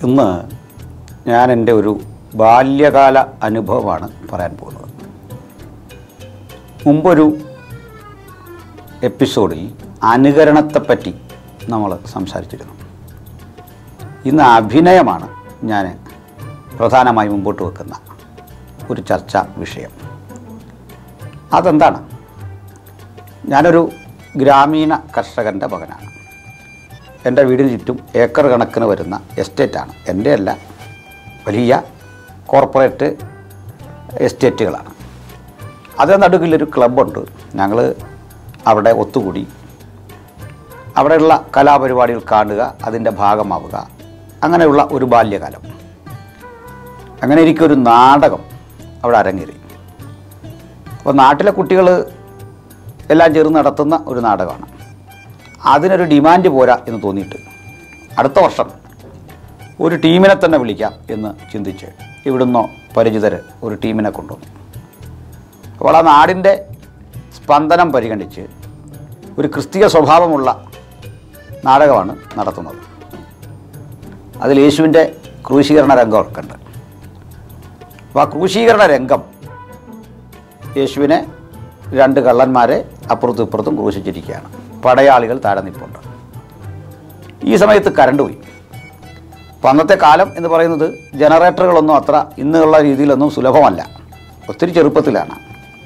ഇന്ന് ഞാൻ എൻ്റെ ഒരു ബാല്യകാല അനുഭവമാണ് പറയാൻ പോകുന്നത് മുമ്പൊരു എപ്പിസോഡിൽ അനുകരണത്തെപ്പറ്റി നമ്മൾ സംസാരിച്ചിരുന്നു ഇന്ന് അഭിനയമാണ് ഞാൻ പ്രധാനമായി മുമ്പോട്ട് വെക്കുന്ന ഒരു ചർച്ചാ വിഷയം അതെന്താണ് ഞാനൊരു ഗ്രാമീണ കർഷകൻ്റെ മകനാണ് എൻ്റെ വീടിന് ചുറ്റും ഏക്കർ കണക്കിന് വരുന്ന എസ്റ്റേറ്റാണ് എൻ്റെ അല്ല വലിയ കോർപ്പറേറ്റ് എസ്റ്റേറ്റുകളാണ് അത് നടുക്കിലൊരു ക്ലബ്ബുണ്ട് ഞങ്ങൾ അവിടെ ഒത്തുകൂടി അവിടെയുള്ള കലാപരിപാടികൾ കാണുക അതിൻ്റെ ഭാഗമാവുക അങ്ങനെയുള്ള ഒരു ബാല്യകാലം അങ്ങനെ എനിക്കൊരു നാടകം അവിടെ അരങ്ങേറി അപ്പോൾ നാട്ടിലെ കുട്ടികൾ എല്ലാം ചേർന്ന് നടത്തുന്ന ഒരു നാടകമാണ് അതിനൊരു ഡിമാൻഡ് പോരാ എന്ന് തോന്നിയിട്ട് അടുത്ത വർഷം ഒരു ടീമിനെ തന്നെ വിളിക്കാം എന്ന് ചിന്തിച്ച് ഇവിടുന്ന് പരിചിതർ ഒരു ടീമിനെ കൊണ്ടുവന്നു അപ്പോൾ ആ നാടിൻ്റെ സ്പന്ദനം പരിഗണിച്ച് ഒരു ക്രിസ്തീയ സ്വഭാവമുള്ള നാടകമാണ് നടത്തുന്നത് അതിൽ യേശുവിൻ്റെ ക്രൂശീകരണ രംഗമൊക്കെ ഉണ്ട് അപ്പോൾ ആ ക്രൂശീകരണ രംഗം യേശുവിനെ രണ്ട് കള്ളന്മാരെ അപ്പുറത്തും ഇപ്പുറത്തും ക്രൂശിച്ചിരിക്കുകയാണ് പടയാളികൾ താഴെ നിൽപ്പുണ്ട് ഈ സമയത്ത് കരണ്ട് പോയി അപ്പോൾ അന്നത്തെ കാലം എന്ന് പറയുന്നത് ജനറേറ്ററുകളൊന്നും അത്ര ഇന്നുള്ള രീതിയിലൊന്നും സുലഭമല്ല ഒത്തിരി ചെറുപ്പത്തിലാണ്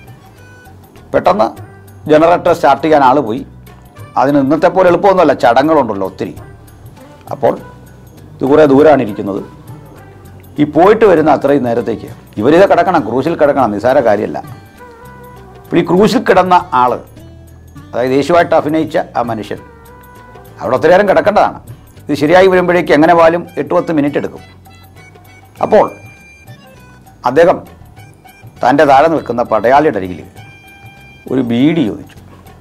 പെട്ടെന്ന് ജനറേറ്റർ സ്റ്റാർട്ട് ചെയ്യാൻ ആൾ പോയി അതിന് ഇന്നത്തെ പോലെ എളുപ്പമൊന്നുമല്ല ചടങ്ങുകളുണ്ടല്ലോ ഒത്തിരി അപ്പോൾ ഇത് കുറേ ദൂരമാണ് ഇരിക്കുന്നത് ഈ പോയിട്ട് വരുന്ന അത്രയും നേരത്തേക്ക് ഇവരിത് കിടക്കണം ക്രൂശിൽ കിടക്കണം നിസാര കാര്യമല്ല അപ്പോൾ ഈ ക്രൂശിൽ കിടന്ന ആൾ അതായത് യേശുവായിട്ട് അഭിനയിച്ച ആ മനുഷ്യൻ അവിടെ ഒത്തിരി നേരം കിടക്കേണ്ടതാണ് ഇത് ശരിയായി വരുമ്പോഴേക്ക് എങ്ങനെ പോലും എട്ട് പത്ത് മിനിറ്റ് എടുക്കും അപ്പോൾ അദ്ദേഹം തൻ്റെ താഴെ നിൽക്കുന്ന പടയാളിയുടെ അരികിൽ ഒരു ബീഡി ചോദിച്ചു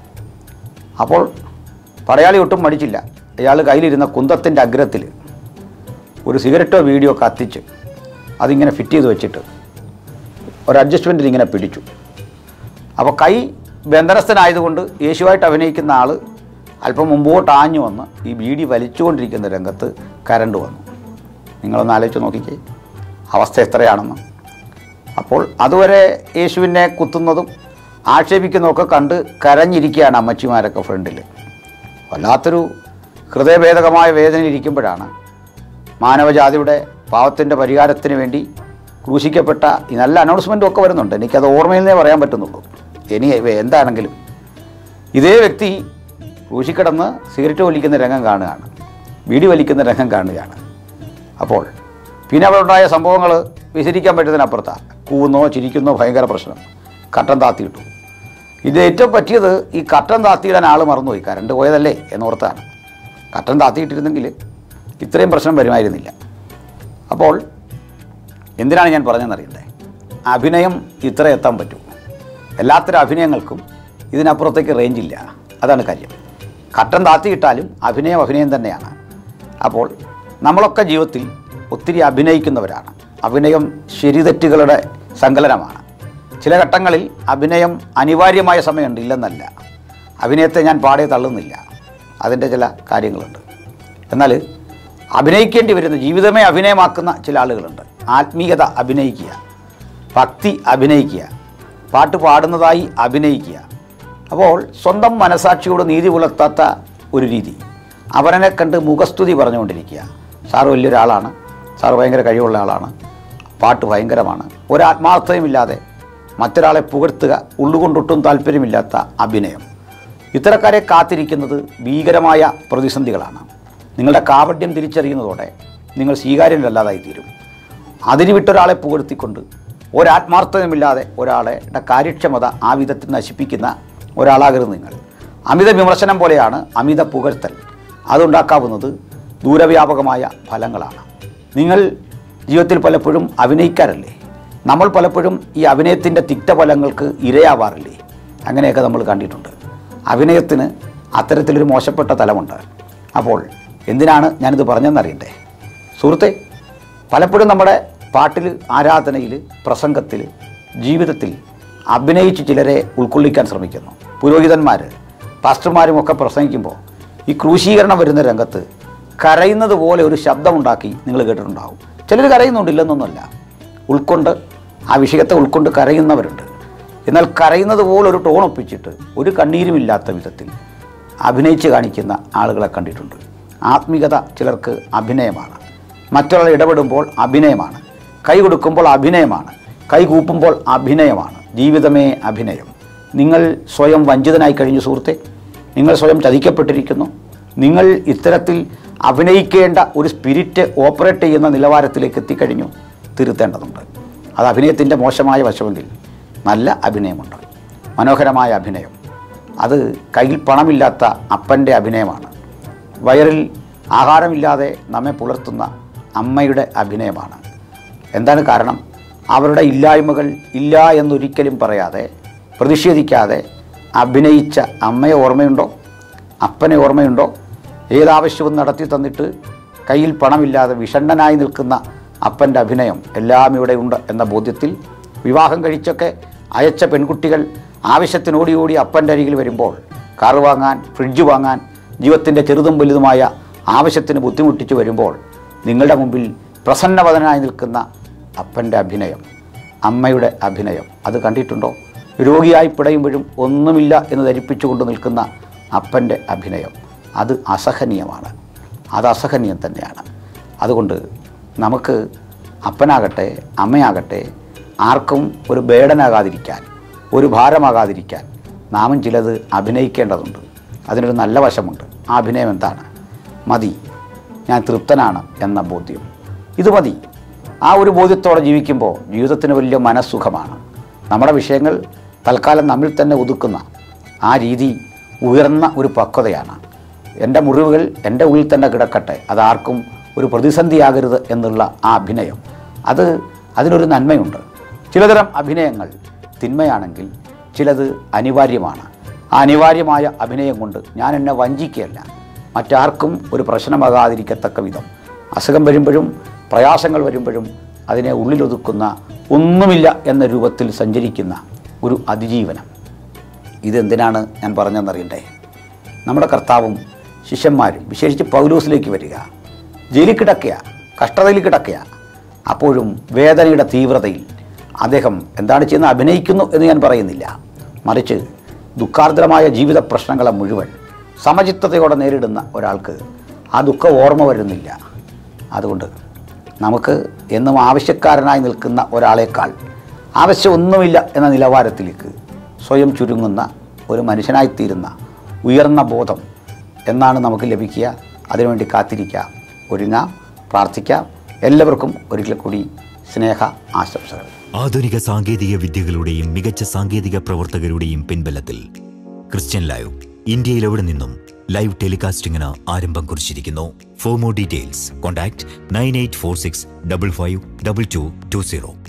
അപ്പോൾ പടയാളി ഒട്ടും മടിച്ചില്ല അയാൾ കയ്യിലിരുന്ന കുന്തത്തിൻ്റെ അഗ്രത്തിൽ ഒരു സിഗരറ്റോ വീഡിയോ കത്തിച്ച് അതിങ്ങനെ ഫിറ്റ് ചെയ്ത് വെച്ചിട്ട് ഒരു അഡ്ജസ്റ്റ്മെൻറ്റിൽ ഇങ്ങനെ പിടിച്ചു അപ്പോൾ കൈ ബന്ധനസ്ഥനായതുകൊണ്ട് യേശുവായിട്ട് അഭിനയിക്കുന്ന ആൾ അല്പം മുമ്പോട്ട് ആഞ്ഞു വന്ന് ഈ ബീഡി വലിച്ചുകൊണ്ടിരിക്കുന്ന രംഗത്ത് കരണ്ട് വന്നു നിങ്ങളൊന്ന് ആലോചിച്ച് നോക്കിക്കേ അവസ്ഥ എത്രയാണെന്ന് അപ്പോൾ അതുവരെ യേശുവിനെ കുത്തുന്നതും ആക്ഷേപിക്കുന്നതൊക്കെ കണ്ട് കരഞ്ഞിരിക്കുകയാണ് അമ്മച്ചിമാരൊക്കെ ഫ്രണ്ടിൽ വല്ലാത്തൊരു ഹൃദയഭേദകമായ വേദന ഇരിക്കുമ്പോഴാണ് മാനവജാതിയുടെ പാവത്തിൻ്റെ പരിഹാരത്തിന് വേണ്ടി ക്രൂശിക്കപ്പെട്ട ഈ നല്ല അനൗൺസ്മെൻറ്റും ഒക്കെ വരുന്നുണ്ട് എനിക്കത് ഓർമ്മയിൽ നിന്നേ പറയാൻ പറ്റുന്നുള്ളൂ ഇനി എന്താണെങ്കിലും ഇതേ വ്യക്തി ക്രൂശിക്കിടന്ന് സിഗരറ്റ് വലിക്കുന്ന രംഗം കാണുകയാണ് വീടി വലിക്കുന്ന രംഗം കാണുകയാണ് അപ്പോൾ പിന്നെ അവിടെ ഉണ്ടായ സംഭവങ്ങൾ വിശദിക്കാൻ പറ്റുന്നതിനപ്പുറത്താണ് കൂന്നോ ചിരിക്കുന്നോ ഭയങ്കര പ്രശ്നം കട്ടൻ താത്തിയിട്ടു ഇത് ഏറ്റവും പറ്റിയത് ഈ കട്ടൻ താത്തിയിടാൻ ആൾ മറന്നുപോയി കറണ്ട് പോയതല്ലേ എന്നോർത്താണ് കട്ടൻ താത്തിയിട്ടിരുന്നെങ്കിൽ ഇത്രയും പ്രശ്നം വരുമായിരുന്നില്ല അപ്പോൾ എന്തിനാണ് ഞാൻ പറഞ്ഞതെന്നറിയണ്ടേ അഭിനയം ഇത്ര എത്താൻ പറ്റൂ എല്ലാത്തരം അഭിനയങ്ങൾക്കും ഇതിനപ്പുറത്തേക്ക് റേഞ്ചില്ല അതാണ് കാര്യം കട്ടൻ താത്തിയിട്ടാലും അഭിനയം അഭിനയം തന്നെയാണ് അപ്പോൾ നമ്മളൊക്കെ ജീവിതത്തിൽ ഒത്തിരി അഭിനയിക്കുന്നവരാണ് അഭിനയം ശരിതെറ്റുകളുടെ സങ്കലനമാണ് ചില ഘട്ടങ്ങളിൽ അഭിനയം അനിവാര്യമായ സമയമുണ്ട് ഇല്ലെന്നല്ല അഭിനയത്തെ ഞാൻ പാടെ തള്ളുന്നില്ല അതിൻ്റെ ചില കാര്യങ്ങളുണ്ട് എന്നാൽ അഭിനയിക്കേണ്ടി വരുന്ന ജീവിതമേ അഭിനയമാക്കുന്ന ചില ആളുകളുണ്ട് ആത്മീയത അഭിനയിക്കുക ഭക്തി അഭിനയിക്കുക പാട്ട് പാടുന്നതായി അഭിനയിക്കുക അപ്പോൾ സ്വന്തം മനസാക്ഷിയോട് നീതി പുലർത്താത്ത ഒരു രീതി അവരനെ കണ്ട് മുഖസ്തുതി പറഞ്ഞുകൊണ്ടിരിക്കുക സാറ് വലിയൊരാളാണ് സാറ് ഭയങ്കര കഴിവുള്ള ആളാണ് പാട്ട് ഭയങ്കരമാണ് ഒരാത്മാർത്ഥതയുമില്ലാതെ മറ്റൊരാളെ പുകഴ്ത്തുക ഉള്ളുകൊണ്ടൊട്ടും താല്പര്യമില്ലാത്ത അഭിനയം ഇത്തരക്കാരെ കാത്തിരിക്കുന്നത് ഭീകരമായ പ്രതിസന്ധികളാണ് നിങ്ങളുടെ കാപട്യം തിരിച്ചറിയുന്നതോടെ നിങ്ങൾ സ്വീകാര്യനല്ലാതായി തീരും അതിന് വിട്ടൊരാളെ പുകഴ്ത്തിക്കൊണ്ട് ഒരാത്മാർത്ഥതയുമില്ലാതെ ഒരാളെ കാര്യക്ഷമത ആ വിധത്തിൽ നശിപ്പിക്കുന്ന ഒരാളാകരുത് നിങ്ങൾ അമിത വിമർശനം പോലെയാണ് അമിത പുകഴ്ത്തൽ അതുണ്ടാക്കാവുന്നത് ദൂരവ്യാപകമായ ഫലങ്ങളാണ് നിങ്ങൾ ജീവിതത്തിൽ പലപ്പോഴും അഭിനയിക്കാറില്ലേ നമ്മൾ പലപ്പോഴും ഈ അഭിനയത്തിൻ്റെ തിക്തഫലങ്ങൾക്ക് ഇരയാവാറില്ലേ അങ്ങനെയൊക്കെ നമ്മൾ കണ്ടിട്ടുണ്ട് അഭിനയത്തിന് അത്തരത്തിലൊരു മോശപ്പെട്ട തലമുണ്ട് അപ്പോൾ എന്തിനാണ് ഞാനിത് പറഞ്ഞതെന്നറിയണ്ടേ സുഹൃത്തെ പലപ്പോഴും നമ്മുടെ പാട്ടിൽ ആരാധനയിൽ പ്രസംഗത്തിൽ ജീവിതത്തിൽ അഭിനയിച്ച് ചിലരെ ഉൾക്കൊള്ളിക്കാൻ ശ്രമിക്കുന്നു പുരോഹിതന്മാർ പാസ്റ്റർമാരും ഒക്കെ പ്രസംഗിക്കുമ്പോൾ ഈ ക്രൂശീകരണം വരുന്ന രംഗത്ത് കരയുന്നത് പോലെ ഒരു ശബ്ദമുണ്ടാക്കി നിങ്ങൾ കേട്ടിട്ടുണ്ടാവും ചിലർ കരയുന്നുണ്ടില്ലെന്നൊന്നുമല്ല ഉൾക്കൊണ്ട് ആ വിഷയത്തെ ഉൾക്കൊണ്ട് കരയുന്നവരുണ്ട് എന്നാൽ കരയുന്നത് പോലെ ഒരു ടോൺ ഒപ്പിച്ചിട്ട് ഒരു കണ്ണീരുമില്ലാത്ത വിധത്തിൽ അഭിനയിച്ച് കാണിക്കുന്ന ആളുകളെ കണ്ടിട്ടുണ്ട് ആത്മീകത ചിലർക്ക് അഭിനയമാണ് മറ്റൊരാൾ ഇടപെടുമ്പോൾ അഭിനയമാണ് കൈ കൊടുക്കുമ്പോൾ അഭിനയമാണ് കൈ കൂപ്പുമ്പോൾ അഭിനയമാണ് ജീവിതമേ അഭിനയം നിങ്ങൾ സ്വയം വഞ്ചിതനായി കഴിഞ്ഞു സുഹൃത്തെ നിങ്ങൾ സ്വയം ചതിക്കപ്പെട്ടിരിക്കുന്നു നിങ്ങൾ ഇത്തരത്തിൽ അഭിനയിക്കേണ്ട ഒരു സ്പിരിറ്റ് ഓപ്പറേറ്റ് ചെയ്യുന്ന നിലവാരത്തിലേക്ക് എത്തിക്കഴിഞ്ഞു തിരുത്തേണ്ടതുണ്ട് അത് അഭിനയത്തിൻ്റെ മോശമായ വശമെങ്കിൽ നല്ല അഭിനയമുണ്ട് മനോഹരമായ അഭിനയം അത് കയ്യിൽ പണമില്ലാത്ത അപ്പൻ്റെ അഭിനയമാണ് വയറിൽ ആഹാരമില്ലാതെ നമ്മെ പുലർത്തുന്ന അമ്മയുടെ അഭിനയമാണ് എന്താണ് കാരണം അവരുടെ ഇല്ലായ്മകൾ ഇല്ല എന്നൊരിക്കലും പറയാതെ പ്രതിഷേധിക്കാതെ അഭിനയിച്ച അമ്മയെ ഓർമ്മയുണ്ടോ അപ്പനെ ഓർമ്മയുണ്ടോ ഏതാവശ്യവും നടത്തി തന്നിട്ട് കയ്യിൽ പണമില്ലാതെ വിഷണ്ണനായി നിൽക്കുന്ന അപ്പൻ്റെ അഭിനയം എല്ലാം ഇവിടെ ഉണ്ട് എന്ന ബോധ്യത്തിൽ വിവാഹം കഴിച്ചൊക്കെ അയച്ച പെൺകുട്ടികൾ ആവശ്യത്തിന് ഓടി ഓടി അപ്പൻ്റെ അരികിൽ വരുമ്പോൾ കാറ് വാങ്ങാൻ ഫ്രിഡ്ജ് വാങ്ങാൻ ജീവിതത്തിൻ്റെ ചെറുതും വലുതുമായ ആവശ്യത്തിന് ബുദ്ധിമുട്ടിച്ച് വരുമ്പോൾ നിങ്ങളുടെ മുമ്പിൽ പ്രസന്നവദനായി നിൽക്കുന്ന അപ്പൻ്റെ അഭിനയം അമ്മയുടെ അഭിനയം അത് കണ്ടിട്ടുണ്ടോ രോഗിയായി പിടയുമ്പോഴും ഒന്നുമില്ല എന്ന് ധരിപ്പിച്ചുകൊണ്ട് നിൽക്കുന്ന അപ്പൻ്റെ അഭിനയം അത് അസഹനീയമാണ് അത് അസഹനീയം തന്നെയാണ് അതുകൊണ്ട് നമുക്ക് അപ്പനാകട്ടെ അമ്മയാകട്ടെ ആർക്കും ഒരു ബേഡനാകാതിരിക്കാൻ ഒരു ഭാരമാകാതിരിക്കാൻ നാമും ചിലത് അഭിനയിക്കേണ്ടതുണ്ട് അതിനൊരു നല്ല വശമുണ്ട് ആ അഭിനയം എന്താണ് മതി ഞാൻ തൃപ്തനാണ് എന്ന ബോധ്യം ഇത് മതി ആ ഒരു ബോധ്യത്തോടെ ജീവിക്കുമ്പോൾ ജീവിതത്തിന് വലിയ മനസ്സുഖമാണ് നമ്മുടെ വിഷയങ്ങൾ തൽക്കാലം നമ്മിൽ തന്നെ ഒതുക്കുന്ന ആ രീതി ഉയർന്ന ഒരു പക്വതയാണ് എൻ്റെ മുറിവുകൾ എൻ്റെ ഉള്ളിൽ തന്നെ കിടക്കട്ടെ അതാർക്കും ഒരു പ്രതിസന്ധിയാകരുത് എന്നുള്ള ആ അഭിനയം അത് അതിനൊരു നന്മയുണ്ട് ചിലതരം അഭിനയങ്ങൾ തിന്മയാണെങ്കിൽ ചിലത് അനിവാര്യമാണ് ആ അനിവാര്യമായ അഭിനയം കൊണ്ട് ഞാൻ എന്നെ വഞ്ചിക്കുകയല്ല മറ്റാർക്കും ഒരു പ്രശ്നമാകാതിരിക്കത്തക്ക വിധം അസുഖം വരുമ്പോഴും പ്രയാസങ്ങൾ വരുമ്പോഴും അതിനെ ഉള്ളിലൊതുക്കുന്ന ഒന്നുമില്ല എന്ന രൂപത്തിൽ സഞ്ചരിക്കുന്ന ഒരു അതിജീവനം ഇതെന്തിനാണ് ഞാൻ പറഞ്ഞതെന്നറിയണ്ടേ നമ്മുടെ കർത്താവും ശിഷ്യന്മാരും വിശേഷിച്ച് പൗലൂസിലേക്ക് വരിക ജയിലിൽ കിടക്കുക കഷ്ടതയിൽ കിടക്കുക അപ്പോഴും വേദനയുടെ തീവ്രതയിൽ അദ്ദേഹം എന്താണ് ചെയ്യുന്നത് അഭിനയിക്കുന്നു എന്ന് ഞാൻ പറയുന്നില്ല മറിച്ച് ദുഃഖാർദ്രമായ ജീവിത പ്രശ്നങ്ങളെ മുഴുവൻ സമചിത്തതയോടെ നേരിടുന്ന ഒരാൾക്ക് ആ ദുഃഖം ഓർമ്മ വരുന്നില്ല അതുകൊണ്ട് നമുക്ക് എന്നും ആവശ്യക്കാരനായി നിൽക്കുന്ന ഒരാളേക്കാൾ ആവശ്യമൊന്നുമില്ല എന്ന നിലവാരത്തിലേക്ക് സ്വയം ചുരുങ്ങുന്ന ഒരു മനുഷ്യനായിത്തീരുന്ന ഉയർന്ന ബോധം എന്നാണ് നമുക്ക് ലഭിക്കുക അതിനുവേണ്ടി കാത്തിരിക്കാം ഒരുങ്ങാം പ്രാർത്ഥിക്കാം എല്ലാവർക്കും ഒരിക്കൽ കൂടി സ്നേഹ ആശംസകൾ ആധുനിക സാങ്കേതിക വിദ്യകളുടെയും മികച്ച സാങ്കേതിക പ്രവർത്തകരുടെയും പിൻബലത്തിൽ ക്രിസ്ത്യൻ ലൈവ് ഇന്ത്യയിൽ എവിടെ നിന്നും ലൈവ് ടെലികാസ്റ്റിംഗിന് ആരംഭം കുറിച്ചിരിക്കുന്നു for more details contact nine eight four six double five double two two zero